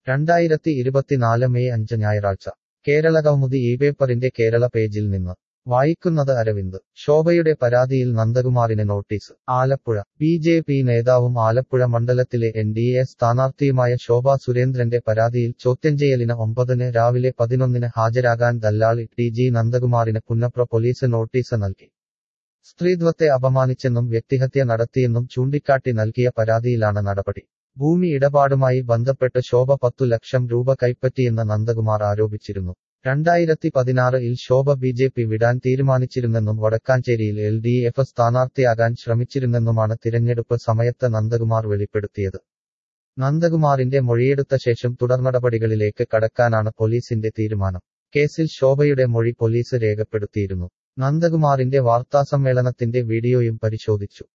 രണ്ടായിരത്തി ഇരുപത്തിനാല് മെയ് അഞ്ച് ഞായറാഴ്ച കേരളകൗമുദി ഈ പേപ്പറിന്റെ കേരള പേജിൽ നിന്ന് വായിക്കുന്നത് അരവിന്ദ് ശോഭയുടെ പരാതിയിൽ നന്ദകുമാറിന് notice Alappuzha B J P നേതാവും ആലപ്പുഴ മണ്ഡലത്തിലെ എൻ ഡി എ സ്ഥാനാർത്ഥിയുമായ ശോഭ സുരേന്ദ്രന്റെ പരാതിയിൽ ചോദ്യം ചെയ്യലിന് ഒമ്പതിന് രാവിലെ പതിനൊന്നിന് ഹാജരാകാൻ ദല്ലാളി ടി ജി നന്ദകുമാറിന് പുന്നപ്ര പോലീസ് നോട്ടീസ് നൽകി സ്ത്രീത്വത്തെ അപമാനിച്ചെന്നും വ്യക്തിഹത്യ നടത്തിയെന്നും ചൂണ്ടിക്കാട്ടി നൽകിയ പരാതിയിലാണ് നടപടി ഭൂമി ഇടപാടുമായി ബന്ധപ്പെട്ട് ശോഭ പത്തു ലക്ഷം രൂപ കൈപ്പറ്റിയെന്ന് നന്ദകുമാർ ആരോപിച്ചിരുന്നു രണ്ടായിരത്തി പതിനാറിൽ ശോഭ ബി ജെ പി വിടാൻ തീരുമാനിച്ചിരുന്നെന്നും വടക്കാഞ്ചേരിയിൽ എൽ ഡി എഫ് സ്ഥാനാർത്ഥിയാകാൻ ശ്രമിച്ചിരുന്നെന്നുമാണ് തിരഞ്ഞെടുപ്പ് സമയത്ത് നന്ദകുമാർ വെളിപ്പെടുത്തിയത് നന്ദകുമാറിന്റെ മൊഴിയെടുത്ത ശേഷം തുടർനടപടികളിലേക്ക് കടക്കാനാണ് പോലീസിന്റെ തീരുമാനം കേസിൽ ശോഭയുടെ മൊഴി പോലീസ് രേഖപ്പെടുത്തിയിരുന്നു നന്ദകുമാറിന്റെ വാർത്താസമ്മേളനത്തിന്റെ വീഡിയോയും പരിശോധിച്ചു